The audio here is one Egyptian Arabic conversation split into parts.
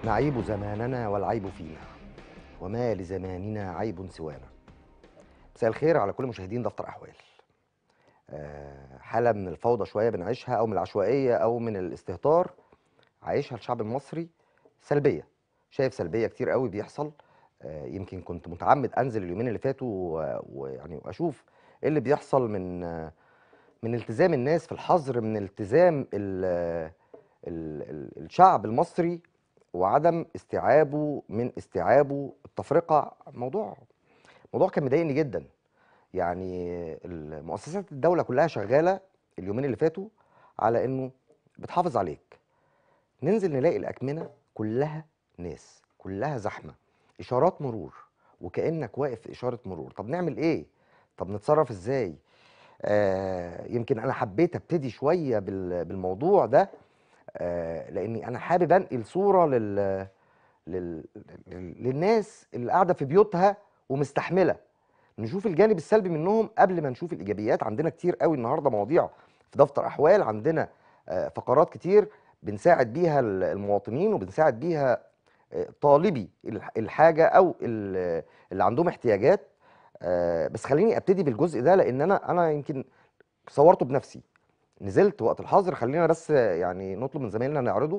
نعيب زماننا والعيب فينا وما لزماننا عيب سوانا مساء الخير على كل مشاهدين دفتر احوال آه، حاله من الفوضى شويه بنعيشها او من العشوائيه او من الاستهتار عايشها الشعب المصري سلبيه شايف سلبيه كتير قوي بيحصل آه، يمكن كنت متعمد انزل اليومين اللي فاتوا و- ويعني واشوف ايه اللي بيحصل من آه، من التزام الناس في الحظر من التزام ال ال ال الشعب المصري وعدم استيعابه من استيعابه التفرقه موضوع موضوع كان مضايقني جدا يعني المؤسسات الدوله كلها شغاله اليومين اللي فاتوا على انه بتحافظ عليك ننزل نلاقي الاكمنه كلها ناس كلها زحمه اشارات مرور وكانك واقف في اشاره مرور طب نعمل ايه طب نتصرف ازاي آه يمكن انا حبيت ابتدي شويه بال- بالموضوع ده آه لاني انا حابب انقل صوره لل... لل... لل- للناس اللي قاعده في بيوتها ومستحمله نشوف الجانب السلبي منهم قبل ما نشوف الايجابيات عندنا كتير قوي النهارده مواضيع في دفتر احوال عندنا آه، فقرات كتير بنساعد بيها ال- المواطنين وبنساعد بيها آه، طالبي الح- الحاجه او ال- اللي عندهم احتياجات آه، بس خليني ابتدي بالجزء ده لان انا انا يمكن صورته بنفسي نزلت وقت الحظر خلينا بس يعني نطلب من زمايلنا نعرضه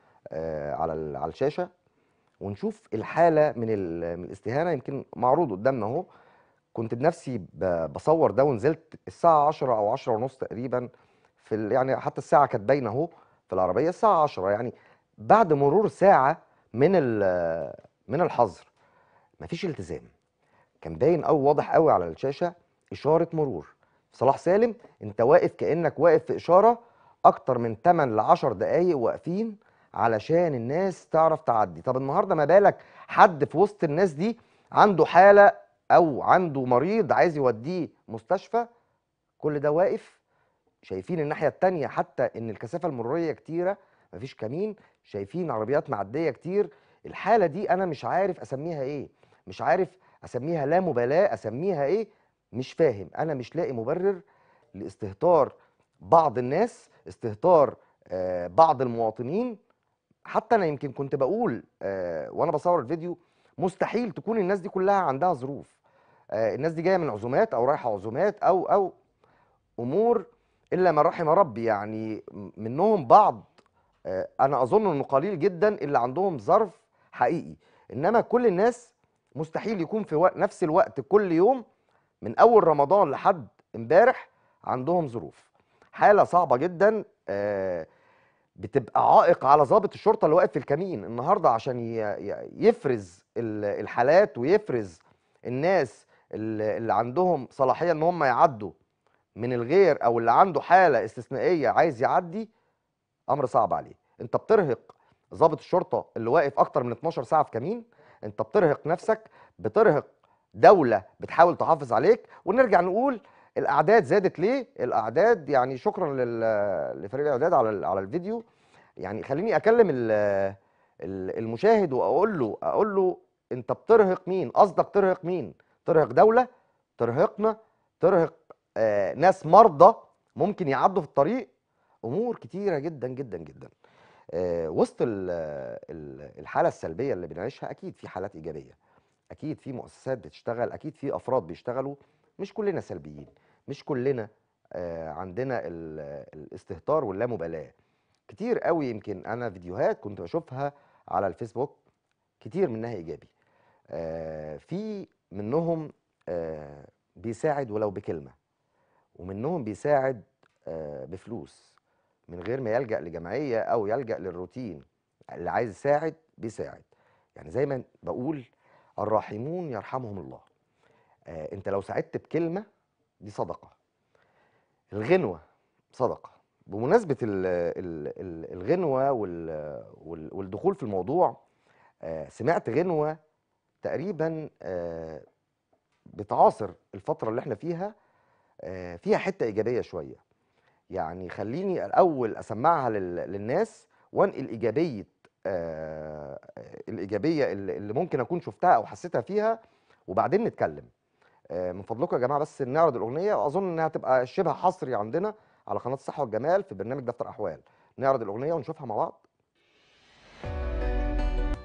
آه، على ال- على الشاشه ونشوف الحاله من ال- من الاستهانه يمكن معروض قدامنا اهو كنت بنفسي ب- بصور ده ونزلت الساعه 10 او 10 ونص تقريبا في ال- يعني حتى الساعه كانت باينه اهو في العربيه الساعه 10 يعني بعد مرور ساعه من ال- من الحظر مفيش التزام كان باين قوي واضح قوي على الشاشه اشاره مرور صلاح سالم انت واقف كانك واقف في اشاره اكتر من 8 ل 10 دقائق واقفين علشان الناس تعرف تعدي طب النهارده ما بالك حد في وسط الناس دي عنده حاله او عنده مريض عايز يوديه مستشفى كل ده واقف شايفين الناحيه التانية حتى ان الكثافه المروريه كتيره مفيش كمين شايفين عربيات معديه كتير الحاله دي انا مش عارف اسميها ايه مش عارف اسميها لا مبالاه اسميها ايه مش فاهم انا مش لاقي مبرر لاستهتار بعض الناس استهتار آه، بعض المواطنين حتى انا يمكن كنت بقول آه، وانا بصور الفيديو مستحيل تكون الناس دي كلها عندها ظروف آه، الناس دي جايه من عزومات او رايحه عزومات او او امور الا من رحم ربي يعني م- منهم بعض آه، انا اظن انه قليل جدا اللي عندهم ظرف حقيقي انما كل الناس مستحيل يكون في وق- نفس الوقت كل يوم من اول رمضان لحد امبارح عندهم ظروف حاله صعبه جدا آه، بتبقى عائق على ضابط الشرطه اللي واقف في الكمين النهارده عشان ي- ي- يفرز ال- الحالات ويفرز الناس اللي اللي عندهم صلاحيه ان هم يعدوا من الغير او اللي عنده حاله استثنائيه عايز يعدي امر صعب عليه انت بترهق ضابط الشرطه اللي واقف اكتر من 12 ساعه في كمين انت بترهق نفسك بترهق دوله بتحاول تحافظ عليك ونرجع نقول الاعداد زادت ليه الاعداد يعني شكرا لل- لفريق الاعداد على ال- على الفيديو يعني خليني اكلم ال- ال- المشاهد واقول له اقول له انت بترهق مين قصدك ترهق مين ترهق دوله ترهقنا ترهق آه ناس مرضى ممكن يعدوا في الطريق امور كتيره جدا جدا جدا آه وسط ال- ال- الحاله السلبيه اللي بنعيشها اكيد في حالات ايجابيه اكيد في مؤسسات بتشتغل اكيد في افراد بيشتغلوا مش كلنا سلبيين مش كلنا آه عندنا ال- الاستهتار واللامبالاه كتير قوي يمكن انا فيديوهات كنت بشوفها على الفيسبوك كتير منها ايجابي آه في منهم آه بيساعد ولو بكلمه ومنهم بيساعد آه بفلوس من غير ما يلجأ لجمعية أو يلجأ للروتين اللي عايز يساعد بيساعد يعني زي ما بقول الراحمون يرحمهم الله آه انت لو ساعدت بكلمة دي صدقة الغنوة صدقة بمناسبة ال ال ال الغنوة وال وال والدخول في الموضوع آه سمعت غنوة تقريبا آه بتعاصر الفترة اللي احنا فيها آه فيها حتة إيجابية شوية يعني خليني الاول اسمعها لل- للناس وانقل ايجابيه آه الايجابيه اللي اللي ممكن اكون شفتها او حسيتها فيها وبعدين نتكلم آه من فضلكم يا جماعه بس نعرض الاغنيه واظن انها تبقى شبه حصري عندنا على قناه الصحه والجمال في برنامج دفتر احوال نعرض الاغنيه ونشوفها مع بعض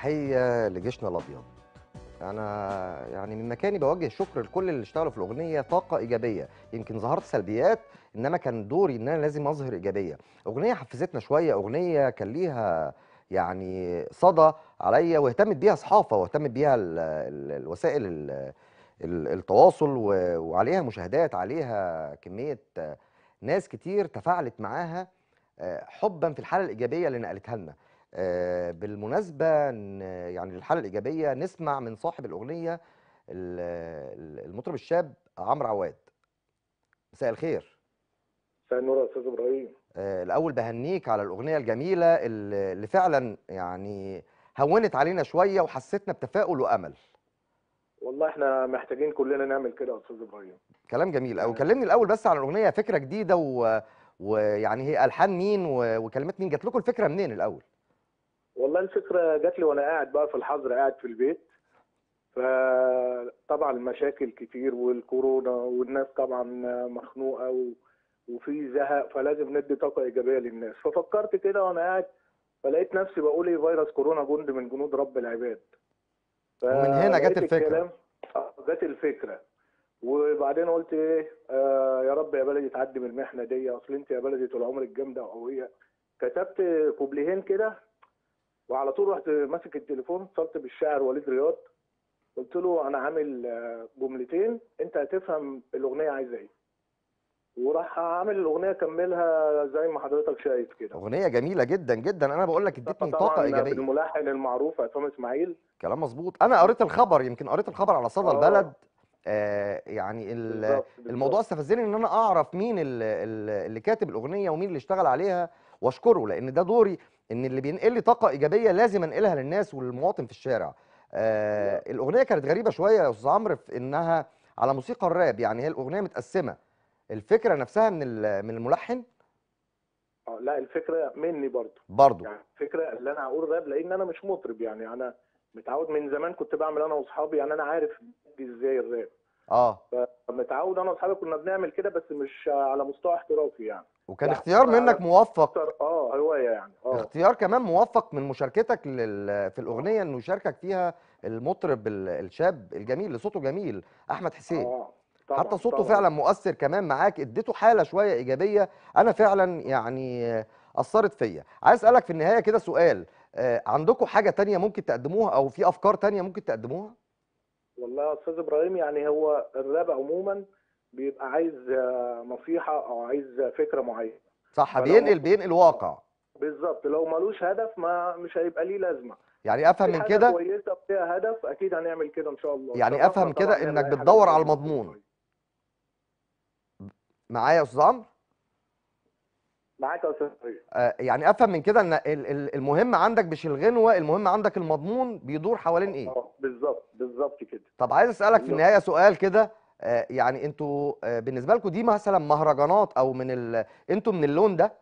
تحية لجيشنا الأبيض أنا يعني من مكاني بوجه شكر لكل اللي اشتغلوا في الأغنية طاقة إيجابية يمكن ظهرت سلبيات إنما كان دوري إن أنا لازم أظهر إيجابية أغنية حفزتنا شوية أغنية كان ليها يعني صدى عليا واهتمت بيها صحافة واهتمت بيها ال ال الوسائل ال ال التواصل و- وعليها مشاهدات عليها كمية آه، ناس كتير تفاعلت معاها آه، حبا في الحالة الإيجابية اللي نقلتها لنا آه، بالمناسبة ن- يعني الحالة الإيجابية نسمع من صاحب الأغنية ال- ال- المطرب الشاب عمرو عواد مساء الخير مساء النور يا استاذ ابراهيم آه، الأول بهنيك على الأغنية الجميلة اللي اللي فعلا يعني هونت علينا شوية وحسيتنا بتفاؤل وأمل والله احنا محتاجين كلنا نعمل كده يا استاذ ابراهيم كلام جميل أوي آه. كلمني الأول بس عن الأغنية فكرة جديدة و... ويعني هي ألحان مين و... وكلمات مين جات لكم الفكرة منين الأول والله الفكره جات لي وانا قاعد بقى في الحظر قاعد في البيت فطبعا المشاكل كتير والكورونا والناس طبعا مخنوقه و... وفي زهق فلازم ندي طاقه ايجابيه للناس ففكرت كده وانا قاعد فلقيت نفسي بقول ايه فيروس كورونا جند من جنود رب العباد ومن هنا جت فلقيت الفكرة. الكلام- آه، جت الفكره وبعدين قلت ايه آه يا رب يا بلدي تعدي من المحنه دي اصل انت يا بلدي طول عمرك جامده وقويه كتبت كوبليهين كده وعلى طول رحت ماسك التليفون اتصلت بالشاعر وليد رياض قلت له انا عامل آه، جملتين انت هتفهم الاغنيه عايزه ايه وراح عامل الاغنيه كملها زي ما حضرتك شايف كده أغنية جميلة جدا جدا أنا بقول لك ادتني طاقة طبعا إيجابية بالملحن المعروف عصام اسماعيل كلام مظبوط انا قريت الخبر يمكن قريت الخبر على صدى آه. البلد آه يعني ال- بالظبط بالظبط. الموضوع استفزني ان انا اعرف مين ال- ال- اللي كاتب الاغنيه ومين اللي اشتغل عليها واشكره لان ده دوري ان اللي بينقل لي طاقه ايجابيه لازم انقلها للناس وللمواطن في الشارع آه الاغنيه كانت غريبه شويه يا استاذ عمرو في انها على موسيقى الراب يعني هي الاغنيه متقسمه الفكره نفسها من ال- من الملحن آه، لا الفكره مني برضه برضه يعني الفكره اللي انا هقول راب لان انا مش مطرب يعني انا متعود من زمان كنت بعمل انا واصحابي يعني انا عارف ازاي الراب اه فمتعود انا واصحابي كنا بنعمل كده بس مش على مستوى احترافي يعني وكان لا، اختيار على- منك موفق اكتر اه هوايه يعني اه اختيار كمان موفق من مشاركتك لل... في الاغنيه انه يشاركك فيها المطرب ال- الشاب الجميل اللي صوته جميل احمد حسين اه طبعا حتى صوته طبعا. فعلا مؤثر كمان معاك اديته حاله شويه ايجابيه انا فعلا يعني اثرت فيا عايز اسالك في النهايه كده سؤال آه، عندكم حاجه تانية ممكن تقدموها او في افكار تانية ممكن تقدموها والله يا استاذ ابراهيم يعني هو الراب عموما بيبقى عايز آه، نصيحه او عايز فكره معينه صح فلو بينقل ممكن- بينقل واقع بالظبط لو ملوش هدف ما مش هيبقى ليه لازمه يعني افهم في من حاجة كده كويسه فيها هدف اكيد هنعمل كده ان شاء الله يعني شرفنا أفهم كده طبعاً نعمل إنك أي حاجة بتدور إن شاء على الله. المضمون. معايا يا استاذ عمرو معاك يا استاذ إبراهيم. آه، يعني افهم من كده ان ال- ال- المهم عندك مش الغنوه المهم عندك المضمون بيدور حوالين ايه اه بالظبط بالظبط كده طب عايز اسالك في بالظبط. النهايه سؤال كده آه، يعني انتوا آه، بالنسبه لكم دي مثلا مهرجانات او من ال... انتوا من اللون ده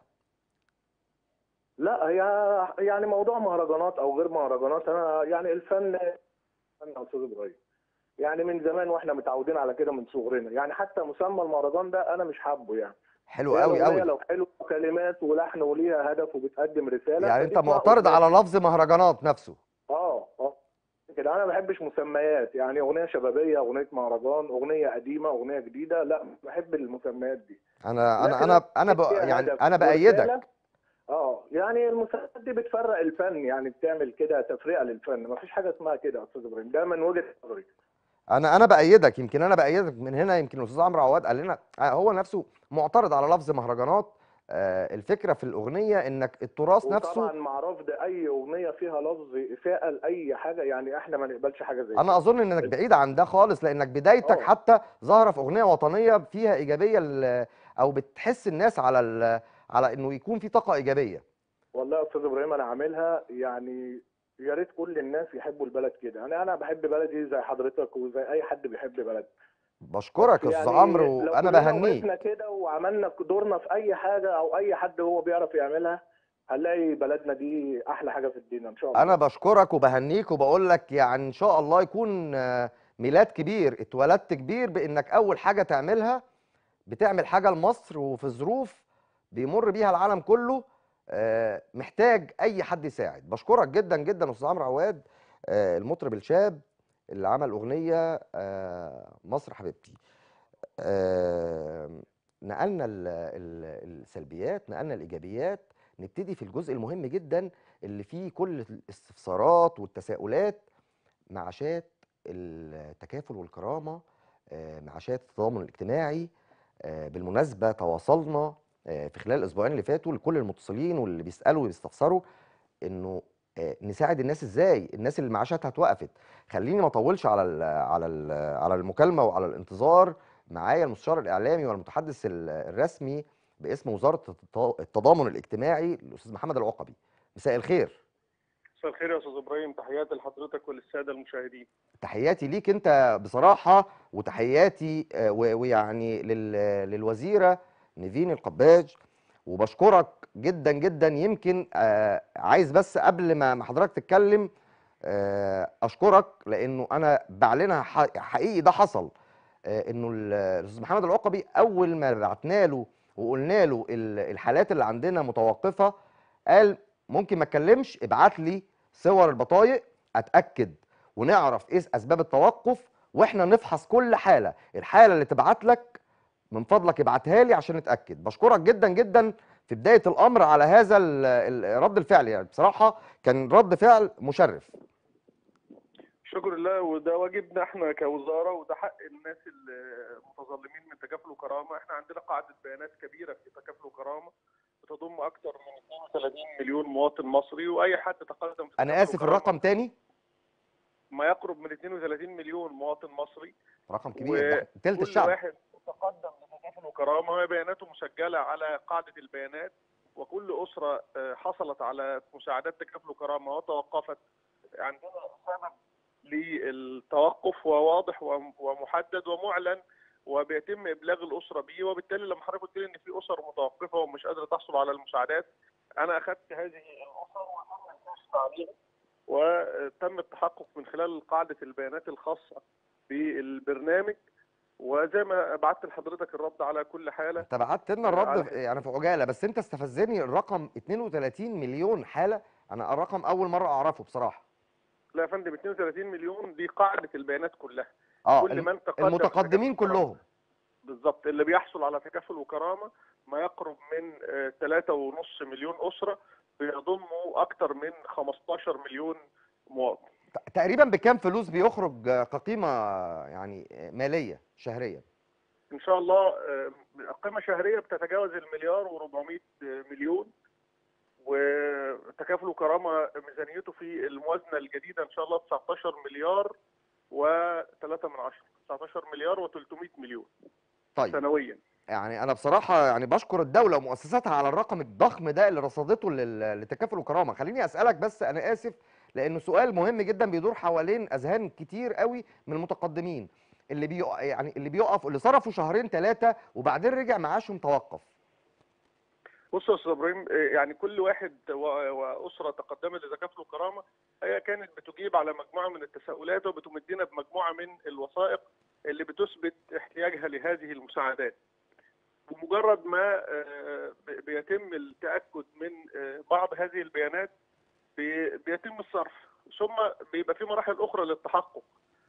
لا هي يعني موضوع مهرجانات او غير مهرجانات انا يعني الفن فن يا استاذ ابراهيم يعني من زمان واحنا متعودين على كده من صغرنا يعني حتى مسمى المهرجان ده انا مش حابه يعني حلو هي قوي الأغنية قوي لو حلو كلمات ولحن وليها هدف وبتقدم رساله يعني فدي انت اسمها معترض أغنية. على لفظ مهرجانات نفسه اه اه كده انا ما بحبش مسميات يعني اغنيه شبابيه اغنيه مهرجان اغنيه قديمه اغنيه جديده لا بحب المسميات دي انا انا لكن انا انا ب... فيها يعني هدف انا ورسالة. بايدك اه يعني المسميات دي بتفرق الفن يعني بتعمل كده تفرقه للفن ما فيش حاجه اسمها كده يا استاذ ابراهيم ده من وجهه نظري انا انا بايدك يمكن انا بايدك من هنا يمكن الاستاذ عمرو عواد قال لنا آه، هو نفسه معترض على لفظ مهرجانات آه، الفكره في الاغنيه انك التراث نفسه وطبعا مع رفض اي اغنيه فيها لفظ اساءه لاي حاجه يعني احنا ما نقبلش حاجه زي انا كده اظن انك بعيد عن ده خالص لانك بدايتك آه. حتى ظاهره في اغنيه وطنيه فيها ايجابيه ل- او بتحس الناس على ال- على انه يكون في طاقه ايجابيه والله يا استاذ ابراهيم انا عاملها يعني يا ريت كل الناس يحبوا البلد كده يعني انا بحب بلدي زي حضرتك وزي اي حد بيحب بلده بشكرك يا استاذ يعني عمرو لو وانا كلنا بهنيك وقفنا كده وعملنا دورنا في اي حاجه او اي حد هو بيعرف يعملها هنلاقي بلدنا دي احلى حاجه في الدنيا ان شاء الله انا بشكرك وبهنيك وبقول لك يعني ان شاء الله يكون آه، ميلاد كبير اتولدت كبير بانك اول حاجه تعملها بتعمل حاجه لمصر وفي ظروف بيمر بيها العالم كله آه، محتاج اي حد يساعد بشكرك جدا جدا استاذ عمرو عواد آه، المطرب الشاب اللي عمل اغنيه آه، مصر حبيبتي آه، نقلنا ال- ال- السلبيات نقلنا الايجابيات نبتدي في الجزء المهم جدا اللي فيه كل الاستفسارات والتساؤلات معاشات التكافل والكرامه آه، معاشات التضامن الاجتماعي آه، بالمناسبه تواصلنا آه، في خلال الاسبوعين اللي فاتوا لكل المتصلين واللي بيسالوا وبيستفسروا انه آه، نساعد الناس ازاي الناس اللي معاشاتها اتوقفت خليني ما اطولش على ال على ال على المكالمه وعلى الانتظار معايا المستشار الاعلامي والمتحدث ال- الرسمي باسم وزاره التط- التضامن الاجتماعي الاستاذ محمد العقبي مساء الخير مساء الخير يا استاذ ابراهيم تحياتي لحضرتك وللساده المشاهدين تحياتي ليك انت بصراحه وتحياتي آه، و- ويعني لل- للوزيره نيفين القباج وبشكرك جدا جدا يمكن آه، عايز بس قبل ما ما حضرتك تتكلم آه، اشكرك لانه انا بعلنها ح- حقيقي ده حصل آه، انه ال- الاستاذ محمد العقبي اول ما بعتنا له وقلنا له ال- الحالات اللي عندنا متوقفه قال ممكن ما اتكلمش ابعت لي صور البطايق اتاكد ونعرف ايه اسباب التوقف واحنا نفحص كل حاله الحاله اللي تبعت لك من فضلك ابعتها لي عشان نتاكد بشكرك جدا جدا في بدايه الامر على هذا ال- ال- رد الفعل يعني بصراحه كان رد فعل مشرف شكر لله وده واجبنا احنا كوزاره وده حق الناس المتظلمين من تكافل وكرامه احنا عندنا قاعده بيانات كبيره في تكافل وكرامه بتضم اكثر من 32 مليون مواطن مصري واي حد تقدم في انا تكافل اسف وكرامة الرقم تاني ما يقرب من 32 مليون مواطن مصري رقم كبير ده تلت كل الشعب واحد تقدم لتكافل وكرامه بياناته مسجله على قاعده البيانات وكل اسره آه، حصلت على مساعدات تكافل وكرامه وتوقفت عندنا سبب للتوقف وواضح وم- ومحدد ومعلن وبيتم ابلاغ الاسره بيه وبالتالي لما حضرتك قلت لي ان في اسر متوقفه ومش قادره تحصل على المساعدات انا اخذت هذه الاسر وتم الكشف عليها وتم التحقق من خلال قاعده البيانات الخاصه بالبرنامج وزي ما بعت لحضرتك الرد على كل حاله انت بعت لنا الرد على- في- يعني في عجاله بس انت استفزني الرقم 32 مليون حاله انا الرقم اول مره اعرفه بصراحه لا يا فندم 32 مليون دي قاعده البيانات كلها اه كل الم- من تقدم في المتقدمين تكافل وكرامة. كلهم بالظبط اللي بيحصل على تكافل وكرامه ما يقرب من آه، 3.5 مليون اسره بيضموا اكثر من 15 مليون مواطن ت- تقريبا بكام فلوس بيخرج آه، كقيمه يعني آه، ماليه شهريا ان شاء الله آه، قيمه شهريه بتتجاوز المليار و400 مليون وتكافل وكرامه ميزانيته في الموازنه الجديده ان شاء الله 19 مليار و3 من عشرة 19 مليار و300 مليون طيب سنويا يعني انا بصراحه يعني بشكر الدوله ومؤسساتها على الرقم الضخم ده اللي رصدته لل- لتكافل وكرامه خليني اسالك بس انا اسف لانه سؤال مهم جدا بيدور حوالين اذهان كتير قوي من المتقدمين اللي بي يعني اللي بيقف اللي صرفوا شهرين ثلاثه وبعدين رجع معاشهم توقف بص يا استاذ ابراهيم آه، يعني كل واحد و- واسره تقدمت لتكافل وكرامه هي كانت بتجيب على مجموعه من التساؤلات وبتمدنا بمجموعه من الوثائق اللي بتثبت احتياجها لهذه المساعدات. بمجرد ما آه، ب- بيتم التاكد من آه، بعض هذه البيانات بي- بيتم الصرف ثم بيبقى في مراحل اخرى للتحقق.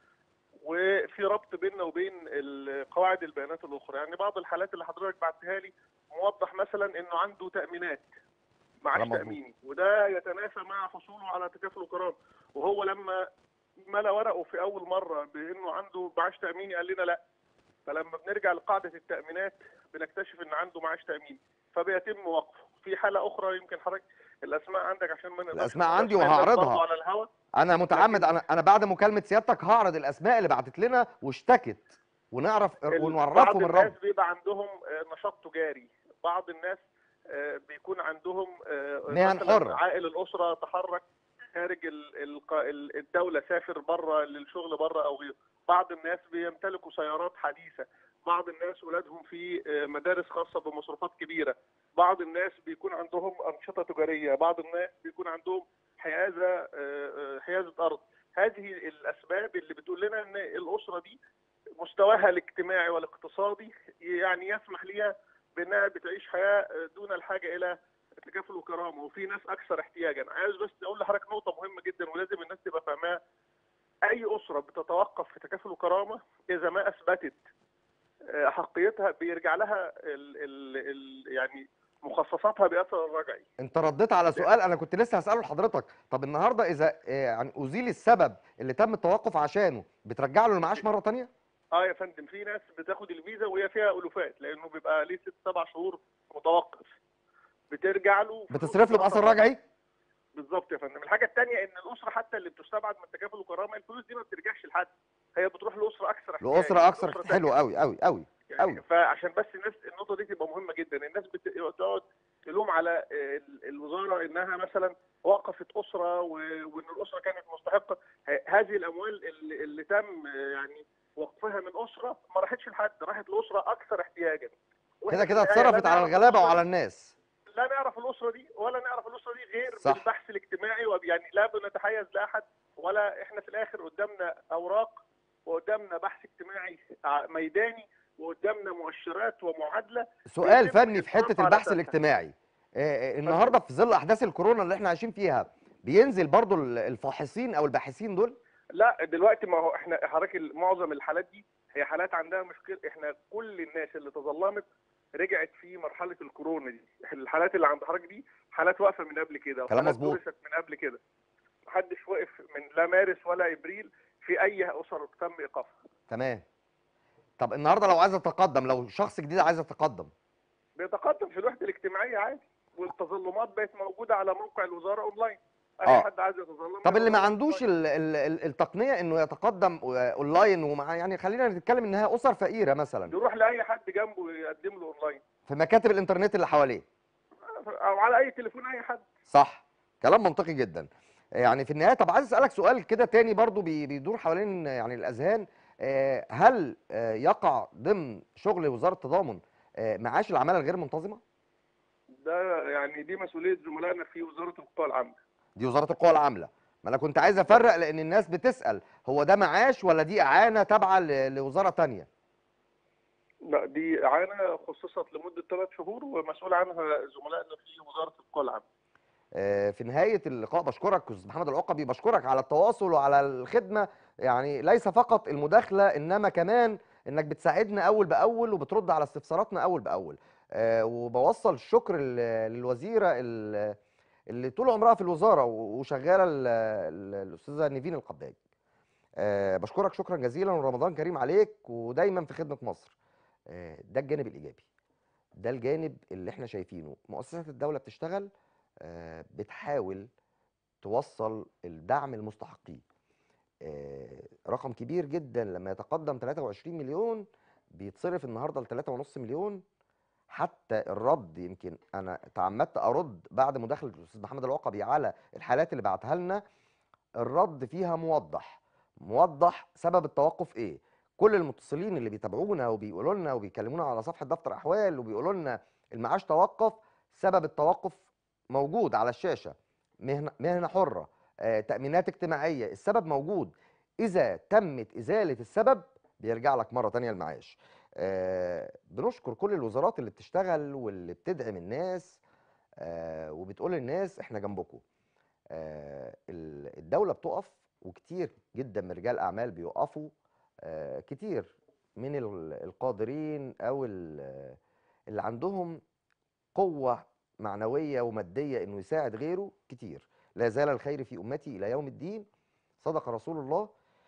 وفي ربط بيننا وبين ال- قواعد البيانات الاخرى يعني بعض الحالات اللي حضرتك بعتها لي موضح مثلا انه عنده تامينات معاش كلام مظبوط. تاميني وده يتنافى مع حصوله على تكافل وكرامه وهو لما ملا ورقه في اول مره بانه عنده معاش تاميني قال لنا لا فلما بنرجع لقاعده التامينات بنكتشف ان عنده معاش تاميني فبيتم وقفه في حاله اخرى يمكن حضرتك الاسماء عندك عشان ما نقدرش الأسماء نقول عندي أسماء الناس وهعرضها. برضه على الهوا انا متعمد لكن- انا انا بعد مكالمه سيادتك هعرض الاسماء اللي بعتت لنا واشتكت ونعرف ال- ونعرفهم بعض الرب الناس بيبقى عندهم آه، نشاط تجاري بعض الناس آه، بيكون عندهم آه، مهن مثلاً حرة. عائل الاسره تحرك خارج ال- الق- ال- الدوله سافر بره للشغل بره او غيره بعض الناس بيمتلكوا سيارات حديثه بعض الناس ولادهم في آه، مدارس خاصه بمصروفات كبيره بعض الناس بيكون عندهم انشطه تجاريه بعض الناس بيكون عندهم حيازه آه، آه، حيازه ارض هذه الاسباب اللي بتقول لنا ان الاسره دي مستواها الاجتماعي والاقتصادي يعني يسمح لها بانها بتعيش حياه دون الحاجه الى في تكافل وكرامه وفي ناس اكثر احتياجا عايز بس اقول لحضرتك نقطه مهمه جدا ولازم الناس تبقى فاهماها اي اسره بتتوقف في تكافل وكرامه اذا ما اثبتت آه، حقيتها بيرجع لها ال ال ال يعني مخصصاتها باثر الرجعي انت رديت على سؤال انا كنت لسه هساله لحضرتك طب النهارده اذا آه، يعني ازيل السبب اللي تم التوقف عشانه بترجع له المعاش مره تانية اه يا فندم في ناس بتاخد الفيزا وهي فيها الوفات لانه بيبقى ليه ست سبع شهور متوقف بترجع له بتصرف له باثر رجعي بالظبط يا فندم الحاجه الثانيه ان الاسره حتى اللي بتستبعد من تكافل وكرامه الفلوس دي ما بترجعش لحد هي بتروح لاسره اكثر احتياجاً، لاسره اكثر لأسرة حلو تانية. قوي قوي قوي يعني أوي. فعشان بس الناس النقطه دي تبقى مهمه جدا الناس بت- بتقعد تلوم على ال- الوزاره انها مثلا وقفت اسره و- وان الاسره كانت مستحقه ه- هذه الاموال اللي, اللي تم يعني وقفها من اسره ما راحتش لحد راحت لاسره اكثر احتياجا كده وإحنا في كده النهاية لا اتصرفت على نعرف الغلابه الأسرة وعلى دي- الناس لا نعرف الاسره دي ولا نعرف الاسره دي غير صح. بالبحث الاجتماعي وب- يعني لا بنتحيز لاحد ولا احنا في الاخر قدامنا اوراق وقدامنا بحث اجتماعي ع- ميداني وقدامنا مؤشرات ومعادله سؤال بيتم فني في الإشراف حته على البحث أساسها. الاجتماعي آه، آه، النهارده في ظل احداث الكورونا اللي احنا عايشين فيها بينزل برضو ال- الفاحصين او الباحثين دول لا دلوقتي ما هو احنا حضرتك ال- معظم الحالات دي هي حالات عندها مشكله احنا كل الناس اللي تظلمت رجعت في مرحله الكورونا دي الحالات اللي عند حضرتك دي حالات واقفه من قبل كده كلام وحالات مظبوط. درست من قبل كده محدش وقف من لا مارس ولا ابريل في اي اسر تم ايقافها تمام طب النهارده لو عايز اتقدم لو شخص جديد عايز يتقدم بيتقدم في الوحده الاجتماعيه عادي والتظلمات بقت موجوده على موقع الوزاره اونلاين اي آه. حد عايز يتظلم طب اللي ما يتظلم عندوش أونلاين. ال ال ال التقنيه انه يتقدم آه، اونلاين ومع يعني خلينا نتكلم انها اسر فقيره مثلا يروح لاي حد جنبه يقدم له اونلاين في مكاتب الانترنت اللي حواليه او على اي تليفون اي حد صح كلام منطقي جدا يعني في النهايه طب عايز اسالك سؤال كده تاني برضو بي- بيدور حوالين يعني الاذهان آه، هل آه، يقع ضمن شغل وزاره التضامن آه، معاش العماله الغير منتظمه ده يعني دي مسؤوليه زملائنا في وزاره القطاع العام دي وزاره القوى العامله ما انا كنت عايز افرق لان الناس بتسال هو ده معاش ولا دي اعانه تابعه ل- لوزاره تانية لا دي اعانه خصصت لمده ثلاث شهور ومسؤول عنها زملائنا في وزاره القطاع العام آه، في نهايه اللقاء بشكرك استاذ محمد العقبي بشكرك على التواصل وعلى الخدمه يعني ليس فقط المداخله انما كمان انك بتساعدنا اول باول وبترد على استفساراتنا اول باول آه، وبوصل الشكر لل- للوزيره ال- اللي طول عمرها في الوزاره و- وشغاله ال- ال- الاستاذه نيفين القباج آه، بشكرك شكرا جزيلا ورمضان كريم عليك ودايما في خدمه مصر آه، ده الجانب الايجابي ده الجانب اللي احنا شايفينه مؤسسات الدوله بتشتغل آه، بتحاول توصل الدعم المستحقين آه، رقم كبير جدا لما يتقدم 23 مليون بيتصرف النهارده ل 3.5 مليون حتى الرد يمكن انا تعمدت ارد بعد مداخله الاستاذ محمد العقبي على الحالات اللي بعتها لنا الرد فيها موضح موضح سبب التوقف ايه كل المتصلين اللي بيتابعونا وبيقولوا لنا وبيكلمونا على صفحه دفتر احوال وبيقولوا لنا المعاش توقف سبب التوقف موجود على الشاشه مهنه مهنه حره آه، تامينات اجتماعيه السبب موجود اذا تمت ازاله السبب بيرجع لك مره تانية المعاش آه، بنشكر كل الوزارات اللي بتشتغل واللي بتدعم الناس آه، وبتقول للناس احنا جنبكم آه، ال- الدوله بتقف وكتير جدا من رجال اعمال بيقفوا آه، كتير من ال- القادرين او ال- اللي عندهم قوه معنويه وماديه انه يساعد غيره كتير لا يزال الخير في امتي الى يوم الدين صدق رسول الله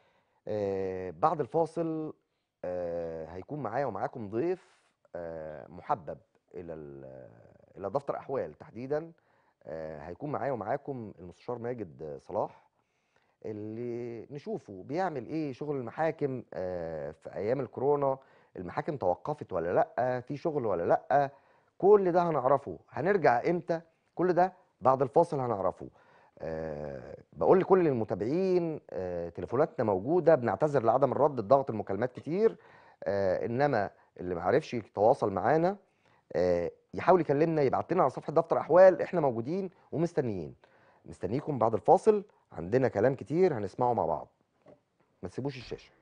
آه، بعد الفاصل آه، هيكون معايا ومعاكم ضيف آه، محبب الى ال- الى دفتر احوال تحديدا آه، هيكون معايا ومعاكم المستشار ماجد صلاح اللي نشوفه بيعمل ايه شغل المحاكم آه، في ايام الكورونا المحاكم توقفت ولا لا في شغل ولا لا كل ده هنعرفه هنرجع امتى كل ده بعد الفاصل هنعرفه أه بقول لكل المتابعين أه تليفوناتنا موجوده بنعتذر لعدم الرد الضغط المكالمات كتير أه انما اللي ما عرفش يتواصل معانا أه يحاول يكلمنا يبعت لنا على صفحه دفتر احوال احنا موجودين ومستنيين مستنيكم بعد الفاصل عندنا كلام كتير هنسمعه مع بعض ما تسيبوش الشاشه